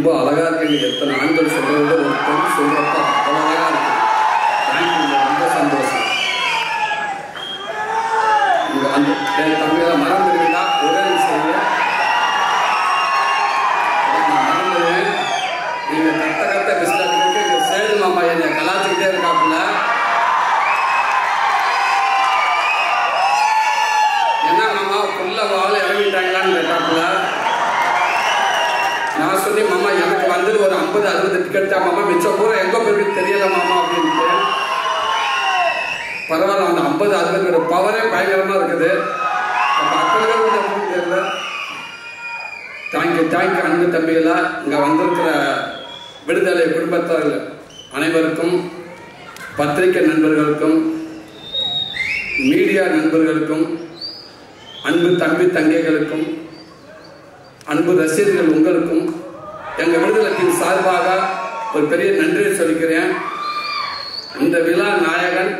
அழகா இருக்கீங்க எத்தனை ஆண்கள் சொல்றத விட ஒரு பெண் சொல்றப்ப அவ்வளோ அழகா இருக்கு தேங்க்யூங்க ரொம்ப சந்தோஷம் இங்க வந்து என் தம்பிகளை மறந்துருக்கீங்களா ஒரே நிமிஷம் இருங்க. நான் மறந்துடுவேன் நீங்க கத்த கத்த பிஸ்னஸ் இங்க சேது மாமா என்னை கலாச்சிக்கிட்டே இருக்காப்புல என்ன மாமா ஃபுல்லா வாழ இறங்கிட்டாங்களான்னு கேட்டாப்புல நான் சொல்லி மாமா எனக்கு வந்தது ஒரு ஐம்பது அறுபது டிக்கெட் தான் மாமா மிச்சம் பூரா எங்க போயிருக்கு தெரியல மாமா அப்படின்ட்டு பரவாயில்ல அந்த ஐம்பது அறுபது பவரே பயங்கரமா இருக்குது அப்ப அத்தனை பேர் வந்து எப்படி தெரியல தேங்க்யூ தேங்க்யூ அன்பு தம்பிகளா இங்க வந்திருக்கிற விடுதலை குடும்பத்தார்கள் அனைவருக்கும் பத்திரிகை நண்பர்களுக்கும் மீடியா நண்பர்களுக்கும் அன்பு தம்பி தங்கைகளுக்கும் அன்பு ரசிகர்கள் உங்களுக்கும் எங்க விடுதலையின் சார்பாக ஒரு பெரிய நன்றியை சொல்லிக்கிறேன் இந்த விழா நாயகன்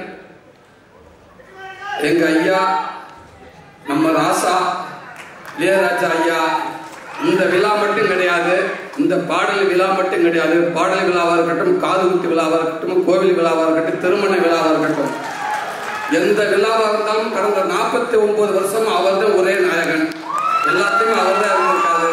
எங்க ஐயா நம்ம ராசா இளையராஜா ஐயா இந்த விழா மட்டும் கிடையாது இந்த பாடல் விழா மட்டும் கிடையாது பாடல் விழாவா இருக்கட்டும் காது குத்து விழாவா இருக்கட்டும் கோவில் விழாவா இருக்கட்டும் திருமண விழாவா இருக்கட்டும் எந்த விழாவா இருந்தாலும் கடந்த நாற்பத்தி ஒன்பது வருஷம் அவர் தான் ஒரே நாயகன் எல்லாத்தையுமே அவர் தான் இருந்திருக்காரு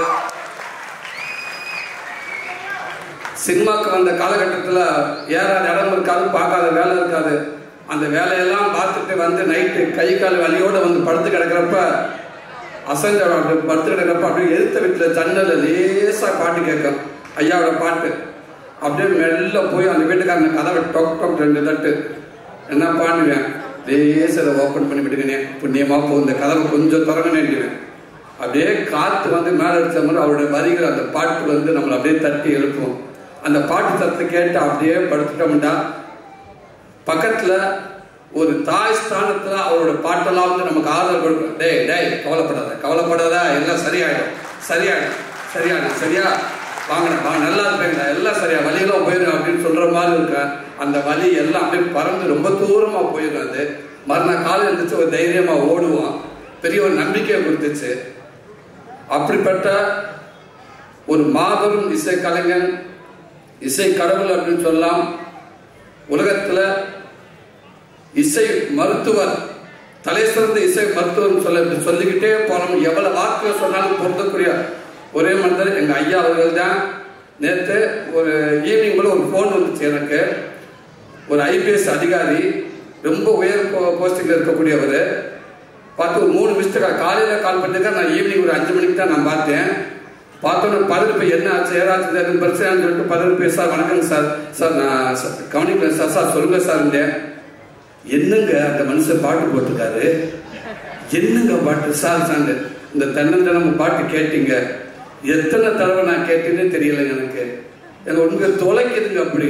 சினிமாக்கு வந்த காலகட்டத்தில் ஏறாத இடம் இருக்காது பார்க்காத வேலை இருக்காது அந்த வேலையெல்லாம் பார்த்துட்டு வந்து நைட்டு கை கால் வலியோட வந்து படுத்து கிடக்கிறப்ப அசஞ்ச அப்படி படுத்து கிடக்கிறப்ப அப்படியே எதிர்த்த வீட்டில் ஜன்னல் லேசாக பாட்டு கேட்கும் ஐயாவோட பாட்டு அப்படியே மெல்ல போய் அந்த வீட்டுக்காரன கதவை டொக் டொக் ரெண்டு தட்டு என்ன பண்ணுவேன் லேசாக அதை ஓப்பன் பண்ணி விட்டுக்கினேன் புண்ணியமாக போ இந்த கதவை கொஞ்சம் திறங்கனேன்டுவேன் அப்படியே காற்று வந்து மேலே அடிச்ச மாதிரி அவருடைய வரிகள் அந்த பாட்டு வந்து நம்மளை அப்படியே தட்டி எழுப்பும் அந்த பாட்டு சத்து கேட்டு அப்படியே படுத்துட்டோம்டா பக்கத்துல ஒரு தாய் ஸ்தானத்துல அவரோட பாட்டெல்லாம் வந்து நமக்கு ஆதரவு கொடுக்கும் டேய் டேய் கவலைப்படாத கவலைப்படாத எல்லாம் சரியாயிடும் சரியாயிடும் சரியாயிடும் சரியா வாங்கடா வாங்க நல்லா இருப்பீங்களா எல்லாம் சரியா வலியெல்லாம் போயிடும் அப்படின்னு சொல்ற மாதிரி இருக்க அந்த வலி எல்லாம் அப்படியே பறந்து ரொம்ப தூரமா போயிடும் அது மறுநாள் காலையில் இருந்துச்சு ஒரு தைரியமா ஓடுவோம் பெரிய ஒரு நம்பிக்கையை கொடுத்துச்சு அப்படிப்பட்ட ஒரு மாபெரும் இசை கலைஞன் இசை கடவுள் அப்படின்னு சொல்லலாம் உலகத்துல இசை மருத்துவர் தலை சிறந்த இசை மருத்துவர் சொல்ல இப்படி சொல்லிக்கிட்டே போனோம் எவ்வளவு வாக்குகள் சொன்னாலும் பொருந்தக்கூடிய ஒரே மனிதர் எங்க ஐயா அவர்கள் தான் நேற்று ஒரு ஈவினிங் கூட ஒரு ஃபோன் வந்துச்சு எனக்கு ஒரு ஐபிஎஸ் அதிகாரி ரொம்ப உயர் போஸ்டிங்ல இருக்கக்கூடியவர் பார்த்து ஒரு மூணு மிஸ்டேக்கா காலையில் கால் பண்ணிருக்கேன் நான் ஈவினிங் ஒரு அஞ்சு மணிக்கு தான் நான் பார்த்தேன் பார்த்தோன்னே பதவி என்ன ஆச்சு ஏதாச்சும் எதுவும் பிரச்சனைன்னு சொல்லிட்டு பதவி சார் வணக்கம் சார் சார் நான் ச- கவனிக்கிறேன் சார் சார் சொல்லுங்க சார் என்னங்க அந்த மனுஷன் பாட்டு போட்டிருக்காரு என்னங்க பாட்டு சார் சார் இந்த தென்னந்தனம் பாட்டு கேட்டீங்க எத்தனை தடவை நான் கேட்டேன்னே தெரியலைங்க எனக்கு எனக்கு உங்க தொலைக்குதுங்க அப்படி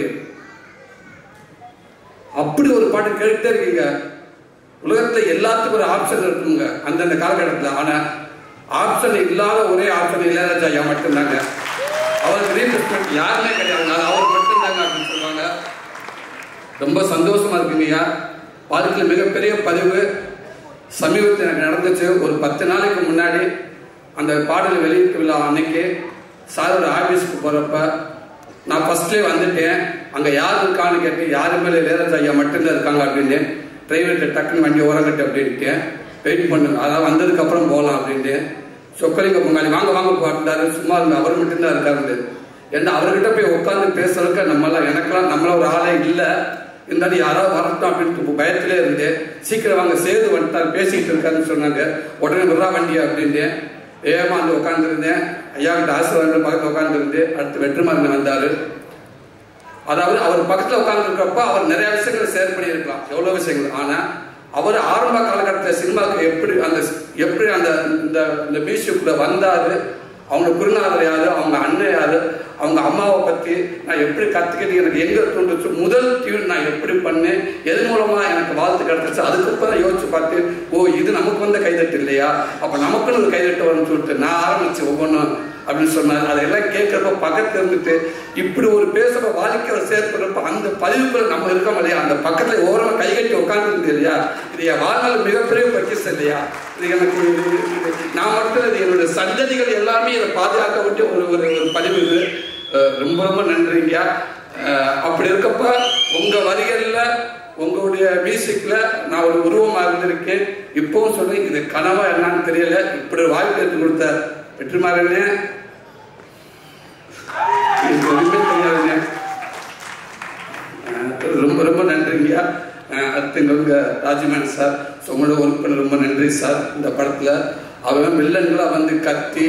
அப்படி ஒரு பாட்டு கேட்டுட்டே இருக்கீங்க உலகத்துல எல்லாத்துக்கும் ஒரு ஆப்ஷன் இருக்குங்க அந்தந்த காலகட்டத்தில் ஆனா ஆப்ஷன் இல்லாத ஒரே ஆப்ஷன் இளையராஜா ஐயா மட்டும்தாங்க அவருக்கு ரீபிளேஸ்மெண்ட் யாருமே கிடையாது அவர் மட்டும்தாங்க அப்படின்னு சொல்லுவாங்க ரொம்ப சந்தோஷமா இருக்குங்கய்யா வாழ்க்கையில் மிகப்பெரிய பதிவு சமீபத்தில் எனக்கு நடந்துச்சு ஒரு பத்து நாளைக்கு முன்னாடி அந்த பாடல் வெளியீட்டு விழா அன்னைக்கு சாரோட ஆபீஸ்க்கு போறப்ப நான் ஃபர்ஸ்ட்லேயே வந்துட்டேன் அங்க யார் இருக்கான்னு கேட்டு யாருமே இல்லை இளையராஜா ஐயா மட்டும்தான் இருக்காங்க அப்படின்னு டிரைவர்கிட்ட டக்குன்னு வண்டி ஓரங்கட்டு அப்படின்ட்டு வெயிட் பண்ணுங்க அதான் வந்ததுக்கு அப்புறம் போகலாம் அப்படின்ட்டு சொக்கலிங்க பொங்காளி வாங்க வாங்க பார்த்தாரு சும்மா இருங்க அவர் மட்டும்தான் இருக்காரு ஏன்னா அவர்கிட்ட போய் உட்காந்து பேசுறதுக்கு நம்மளாம் எனக்கெல்லாம் நம்மள ஒரு ஆளே இல்லை இருந்தாலும் யாராவது வரட்டும் அப்படின்ட்டு பயத்திலே இருந்து சீக்கிரம் வாங்க சேது வந்துட்டார் பேசிக்கிட்டு இருக்காருன்னு சொன்னாங்க உடனே விடுறா வண்டி அப்படின்ட்டு ஏமா வந்து உட்காந்துருந்தேன் ஐயா கிட்ட ஆசீர்வாதம் பக்கத்தில் உட்காந்துருந்து அடுத்து வெற்றுமாறன் வந்தாரு அதாவது அவர் பக்கத்துல உட்கார்ந்து இருக்கப்ப அவர் நிறைய விஷயங்களை ஷேர் பண்ணியிருக்கலாம் எவ்வளவு விஷயங்கள் ஆனா அவர் ஆரம்ப காலகட்டத்தில் சினிமாவுக்கு எப்படி அந்த எப்படி அந்த இந்த இந்த மியூசிக்குள்ள வந்தாரு அவங்க குருநாதர் யாரு அவங்க அண்ணன் யாரு அவங்க அம்மாவை பத்தி நான் எப்படி கத்துக்கிட்டு எனக்கு எங்க தோன்றுச்சு முதல் டியூன் நான் எப்படி பண்ணேன் எது மூலமா எனக்கு வாழ்த்து கிடைச்சிச்சு அதுக்கப்புறம் யோசிச்சு பார்த்து ஓ இது நமக்கு வந்த கைதட்டு இல்லையா அப்ப நமக்குன்னு ஒரு கைதட்டு வரும்னு சொல்லிட்டு நான் ஆரம்பிச்சு ஒவ்வொன்றும் அப்படின்னு சொன்னார் அதெல்லாம் கேட்கறப்ப பக்கத்துல இருந்துட்டு இப்படி ஒரு பேசுற வாழ்க்கையை சேர்க்கிறப்ப அந்த பதிவுக்குள்ள நம்ம இருக்கோம் இல்லையா அந்த பக்கத்துல ஓரமா கை கட்டி உட்கார்ந்து இல்லையா இது என் வாழ்நாள் மிகப்பெரிய பக்கிஸ் இல்லையா இது எனக்கு இது- இது- நான் மட்டும் இல்லை, இது என்னுடைய சந்ததிகள் எல்லாமே இதை பாதுகாக்க வேண்டிய ஒரு ஒரு ஒரு பதிவு இது அஹ் ரொம்ப ரொம்ப நன்றிங்க அஹ் அப்படி இருக்கப்ப உங்க வரிகள்ல உங்களுடைய மியூசிக்ல நான் ஒரு உருவமா இருந்திருக்கேன் இப்பவும் சொல்லி இது கனவா என்னன்னு தெரியல இப்படி ஒரு வாய்ப்பு எடுத்து கொடுத்த வெற்றிமாறனே இது எதுவுமே தெரியாதுங்க அஹ் ரொம்ப ரொம்ப நன்றிங்கய்யா அஹ் அடுத்து இங்க ராஜமேன் சார் ஸோ உங்களோட ஒர்க் பண்ண ரொம்ப நன்றி சார் இந்த படத்துல அவன் வில்லன்களா வந்து கத்தி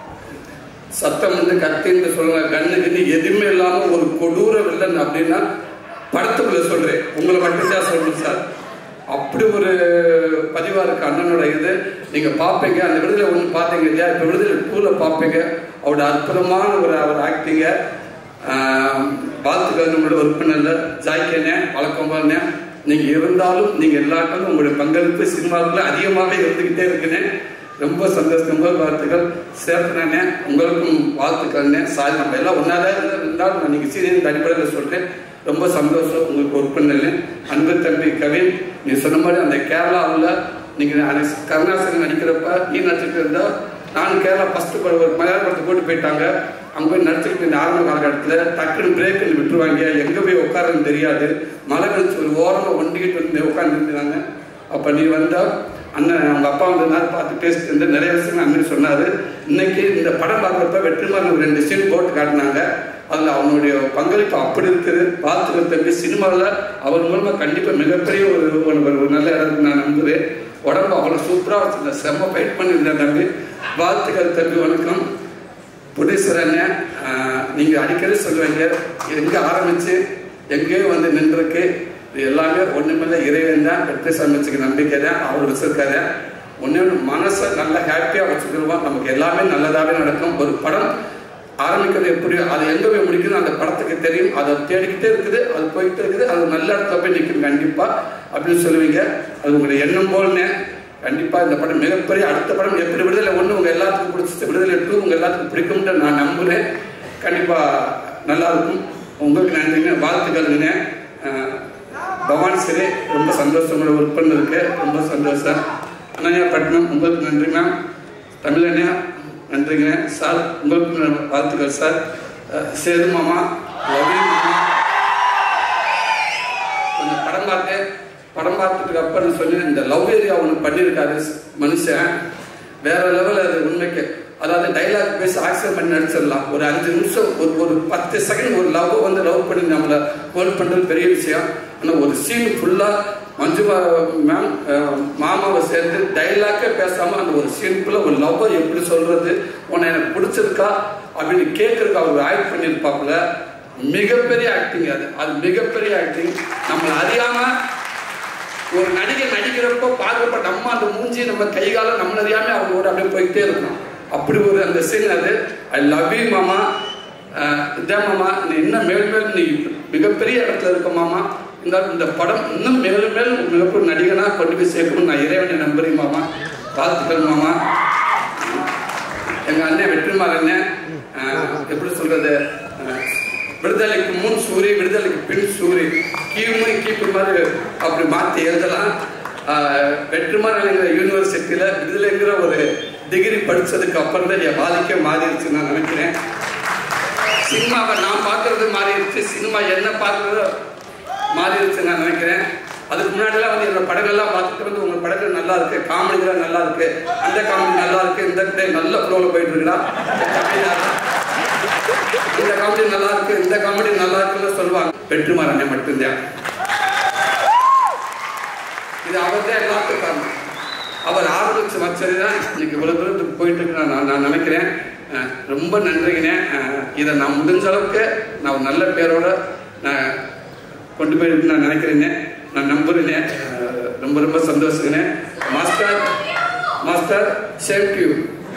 சத்தம் வந்து கத்தின்னு சொல்லுவாங்க கண்ணு கண்ணு எதுவுமே இல்லாம ஒரு கொடூர வில்லன் அப்படின்னா படத்துக்குள்ள சொல்றேன் உங்களை மட்டும்தான் சொல்றேன் சார் அப்படி ஒரு பதிவா இருக்கு அண்ணனோட இது நீங்க பாப்பீங்க அந்த விடுதலை ஒன்று பார்த்தீங்க இல்லையா இப்ப விடுதலை டூல பாப்பீங்க அவரோட அற்புதமான ஒரு அவர் ஆக்டிங்க வாழ்த்துக்கள் நம்மளோட உறுப்பினர்ல ஜாய்க்கனே வழக்கமானே நீங்க இருந்தாலும் நீங்க எல்லாருக்கும் உங்களுடைய பங்களிப்பு சினிமாவுக்குள்ள அதிகமாகவே இருந்துகிட்டே இருக்குன்னு ரொம்ப சந்தோஷம் ரொம்ப வாழ்த்துக்கள் சேர்த்தனே உங்களுக்கும் வாழ்த்துக்கள்னே சாரி நம்ம எல்லாம் ஒன்னாதான் இருந்தாலும் நான் நீங்க சீரியல் அடிப்படையில் சொல்றேன் ரொம்ப சந்தோஷம் உங்களுக்கு ஒர்க் பண்ணல அன்பு தம்பி கவின் நீ சொன்ன மாதிரி அந்த கேரளாவில் நீங்க அன்னைக்கு கருணாசன் நடிக்கிறப்ப நீ நடிச்சிட்டு இருந்தா நான் கேரளா ஃபர்ஸ்ட் ஒரு மலையாள படத்தை போட்டு போயிட்டாங்க அங்க போய் நடிச்சுக்கிட்டு இருந்த ஆரம்ப காலகட்டத்தில் டக்குன்னு பிரேக் விட்டுருவாங்க எங்க போய் உட்காருன்னு தெரியாது மழை கழிச்சு ஒரு ஓரமா ஒண்டிக்கிட்டு வந்து உட்காந்துருந்தாங்க அப்ப நீ வந்தா அண்ணன் அவங்க அப்பா வந்ததுனால பார்த்து பேசிட்டு இருந்த நிறைய விஷயங்கள் அண்ணன் சொன்னாரு இன்னைக்கு இந்த படம் பார்க்குறப்ப வெற்றிமாறன் ஒரு ரெண்டு சீன் போட்டு காட்டினாங்க அதுல அவனுடைய பங்களிப்பு அப்படி இருக்குது வாழ்த்துக்கள் தம்பி சினிமாவில் அவர் மூலமா கண்டிப்பா மிகப்பெரிய ஒரு ஒரு ஒரு நல்ல இடத்துக்கு நான் நம்புறேன் உடம்பு அவ்வளவு சூப்பரா வச்சிருந்த செம்ம ஃபைட் பண்ணியிருந்தேன் தம்பி வாழ்த்துக்கள் தம்பி வணக்கம் புடீஸ்வரன் நீங்க அடிக்கடி சொல்லுவீங்க எங்க ஆரம்பிச்சு எங்கேயோ வந்து நின்றுருக்கு இது எல்லாமே ஒண்ணுமில்ல இறைவன் தான் வெற்றி சமைச்சுக்கு நம்பிக்கை தான் அவர் வச்சிருக்காரு ஒண்ணு மனசை நல்லா ஹாப்பியா வச்சுக்கிறோம் நமக்கு எல்லாமே நல்லதாவே நடக்கும் ஒரு படம் ஆரம்பிக்கிறது எப்படி அது எங்க போய் முடிக்குது அந்த படத்துக்கு தெரியும் அதை தேடிக்கிட்டே இருக்குது அது போயிட்டே இருக்குது அது நல்ல இடத்துல போய் நிற்கும் கண்டிப்பா அப்படின்னு சொல்லுவீங்க அது உங்களுடைய எண்ணம் போல்னே கண்டிப்பா இந்த படம் மிகப்பெரிய அடுத்த படம் எப்படி விடுதலை ஒண்ணு உங்க எல்லாத்துக்கும் பிடிச்சிச்சு விடுதலை டூ உங்க எல்லாத்துக்கும் பிடிக்கும்னு நான் நம்புறேன் கண்டிப்பா நல்லா இருக்கும் உங்களுக்கு நன்றிங்க வாழ்த்துக்கள்ங்க அஹ் பவானி சரி ரொம்ப சந்தோஷம் உங்களை ஒர்க் பண்ணதுக்கு ரொம்ப சந்தோஷம் அண்ணா பட்னம் உங்களுக்கு நன்றி மேம் தமிழண்ணா நன்றிங்க சார் உங்களுக்கு வாழ்த்துக்கள் சார் அஹ் சேது மாமா ரவி மாமா கொஞ்சம் படம் பார்த்தேன் படம் பார்த்ததுக்கு அப்புறம் சொல்லி இந்த லவ் ஏரியா ஒன்று பண்ணியிருக்காரு மனுஷன் வேற லெவல் அது உண்மைக்கு அதாவது டைலாக் பேசி ஆக்சன் பண்ணி நடிச்சிடலாம் ஒரு அஞ்சு நிமிஷம் ஒரு ஒரு பத்து செகண்ட் ஒரு லவ் வந்து லவ் பண்ணி நம்மளை ஹோல்ட் பண்ணுறது பெரிய விஷயம் ஆனால் ஒரு சீன் ஃபுல்லாக மஞ்சு மேம் மாமாவை சேர்ந்து டைலாக்கே பேசாம அந்த ஒரு சீன் ஃபுல்லாக ஒரு லவ்வை எப்படி சொல்றது உன்னை எனக்கு பிடிச்சிருக்கா அப்படின்னு கேட்கறதுக்கு அவர் ஆக்ட் பண்ணியிருப்பாப்புல மிகப்பெரிய ஆக்டிங் அது அது மிகப்பெரிய ஆக்டிங் நம்மளை அறியாம ஒரு நடிகை நடிக்கிறப்போ பார்க்கப்ப நம்ம அந்த மூஞ்சி நம்ம கை காலம் நம்மள அறியாம அவங்களோட அப்படியே போயிட்டே இருக்கணும் அப்படி ஒரு அந்த சீன் அது ஐ லவ் யூ மாமா இதே மாமா நீ இன்னும் மேல் மேல் நீ மிகப்பெரிய இடத்துல இருக்க மாமா இந்த இந்த படம் இன்னும் மேலும் மேலும் மிகப்பெரிய நடிகனா கொண்டு போய் சேர்க்கணும் நான் இறைவனை நம்புறேன் மாமா வாழ்த்துக்கள் மாமா எங்க அண்ணன் வெற்றிமாறன் அண்ணன் அஹ், எப்படி சொல்றது அஹ், விடுதலைக்கு முன் சூரிய விடுதலைக்கு பின் சூரிய கீழ்மை கீப்பு மாதிரி அப்படி மாத்தி எழுதலாம் அஹ், வெற்றிமாறன் யூனிவர்சிட்டியில விடுதலைங்கிற ஒரு டிகிரி படிச்சதுக்கு அப்புறம் தான் என் வாழ்க்கை மாறிடுச்சு நான் நினைக்கிறேன் சினிமாவை நான் பார்க்கறது மாறிடுச்சு சினிமா என்ன பார்க்கறது மாறிடுச்சு நான் நினைக்கிறேன் அதுக்கு முன்னாடிலாம் வந்து என்னோட படங்கள்லாம் பார்த்துட்டு வந்து உங்க படங்கள் நல்லா இருக்கு காமெடிலாம் நல்லா இருக்கு அந்த காமெடி நல்லா இருக்கு இந்த கதை நல்ல ஃப்ளோவில் போயிட்டு இருக்குடா இந்த காமெடி நல்லா இருக்கு இந்த காமெடி நல்லா இருக்குன்னு சொல்லுவாங்க வெற்றிமாறனை மட்டும்தான் இது அவர் தான் எல்லாத்துக்கும் காரணம் அவர் ஆரம்பிச்சு வச்சது தான் இன்னைக்கு இவ்வளவு தூரத்துக்கு போயிட்டு இருக்கு நான் நான் நினைக்கிறேன் அஹ் ரொம்ப நன்றிங்கண்ணே அஹ் இதை நான் முடிஞ்ச அளவுக்கு நான் ஒரு நல்ல பேரோட நான் கொண்டு போயிருக்கு நான் நினைக்கிறேங்க நான் நம்புறேங்க அஹ் ரொம்ப ரொம்ப சந்தோஷங்கண்ணே master master same you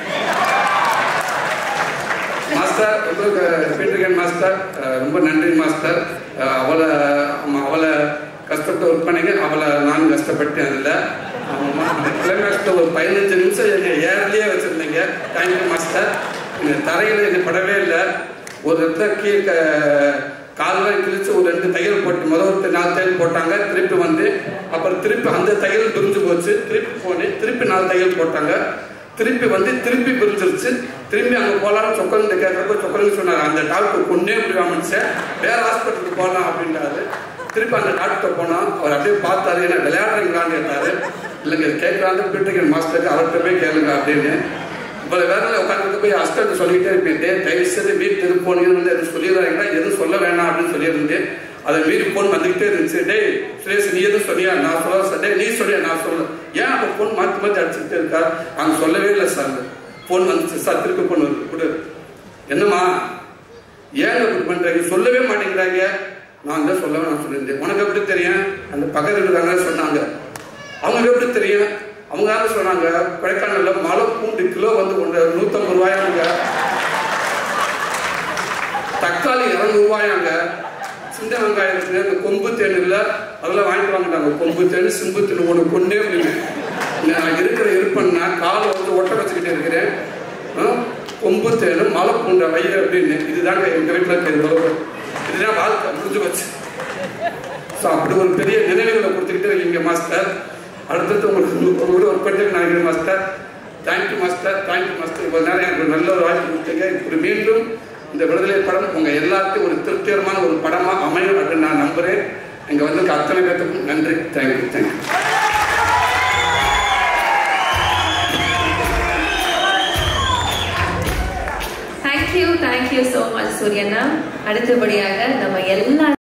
master உங்களுக்கு பீட்டர்கன் மாஸ்டர் அஹ் ரொம்ப நன்றி மாஸ்டர் அஹ் அவளை ஆமா, அவளை கஷ்டப்பட்டு ஒர்க் பண்ணீங்க அவளை நான் கஷ்டப்பட்டேன் அதில் கிளைமேக்ஸில் ஒரு பதினஞ்சு நிமிஷம் என்னை ஏர்லேயே வச்சுருந்தீங்க தேங்க்யூ மாஸ்டர் இந்த தரையில் எனக்கு படவே இல்லை ஒரு இடத்துல கீழே காலில் கிழிச்சு ஒரு ரெண்டு தையல் போட்டு முதல் ஒரு நாலு தையல் போட்டாங்க திருப்பி வந்து அப்புறம் திருப்பி அந்த தையல் பிரிஞ்சு போச்சு திருப்பி போனேன் திருப்பி நாலு தையல் போட்டாங்க திருப்பி வந்து திருப்பி பிரிச்சிருச்சு திரும்பி அங்கே போகலான்னு சொக்கரந்து கேட்கறப்ப சொக்கரந்து சொன்னார் அந்த டாக்டர் கொன்னே முடியாமல் சார் வேற ஹாஸ்பிட்டலுக்கு போகலாம் அப்படின்றாரு திருப்பி அந்த டாக்டர் போனால் அவர் அப்படியே பார்த்தாரு என்ன விளையாடுறீங்களான்னு கேட்டாரு இல்லைங்க கேட்கலான்னு பிரிட்டிகன் மாஸ்டருக்கு அவர்கிட்ட போய் கேளுங்க அப்படின்னு இவ்வளவு வேலை உட்காந்து போய் அஸ்டன்ட் சொல்லிட்டே இருப்பேன் டே தயவு செய்து வீட்டு திருப்போனீங்கன்னு வந்து எதுவும் சொல்லிடுறாங்கன்னா எதுவும் சொல்ல வேணாம் அப்படின்னு சொல்லியிருந்தேன் அதை மீறி போன் வந்துகிட்டே இருந்துச்சு டேய் சுரேஷ் நீ எதுவும் சொன்னியா நான் சொல்ல டேய் நீ சொல்லியா நான் சொல்ல ஏன் அப்போ போன் மாற்றி மாற்றி அடிச்சுக்கிட்டே இருக்கா அவங்க சொல்லவே இல்லை சார் போன் வந்துச்சு சார் திருப்பி போன் வருது கொடு என்னம்மா ஏன் இப்படி பண்றீங்க சொல்லவே மாட்டேங்கிறாங்க நான் தான் சொல்லவே நான் சொல்லியிருந்தேன் உனக்கு எப்படி தெரியும் அந்த பக்கத்தில் இருக்காங்க சொன்னாங்க அவங்களுக்கு எப்படி தெரியும் அவங்க யாரும் சொன்னாங்க கொடைக்கானல்ல மலை பூண்டு கிலோ வந்து கொண்டு நூத்தம்பது ரூபாயாங்க தக்காளி இரநூறு ரூபாயாங்க சின்ன வெங்காயம் இருக்குங்க இந்த கொம்பு தேன் இல்ல அதெல்லாம் வாங்கிட்டு வாங்கிட்டாங்க கொம்பு தேன் சிம்பு தேன் ஒன்று கொண்டே முடியும் நான் இருக்கிற இருப்பேன்னா காலை வந்து ஒட்ட வச்சுக்கிட்டே இருக்கிறேன் ஆ? கொம்பு தேன் மலை பூண்ட வயிறு அப்படின்னு இதுதாங்க எங்க வீட்டில் இருக்கிற உறவு இதுதான் வாழ்க்கை முடிஞ்சு வச்சு ஸோ அப்படி ஒரு பெரிய நினைவுகளை கொடுத்துக்கிட்டே இருக்கீங்க மாஸ்டர் அடுத்தது உங்களுக்கு உங்களோட ஒர்க் பண்ணிட்டு நினைக்கிறேன் master thank you master thank you master இவ்வளோ நேரம் எனக்கு ஒரு நல்ல ஒரு வாய்ப்பு கொடுத்தீங்க இப்படி மீண்டும் இந்த விடுதலை படம் உங்கள் எல்லாத்தையும் ஒரு திருப்திகரமான ஒரு படமாக அமையும் அப்படின்னு நான் நம்புகிறேன் இங்கே வந்து அத்தனை பேர்த்துக்கும் நன்றி thank you thank you thank you thank you so much சூரியண்ணா அடுத்தபடியாக நம்ம எல்லா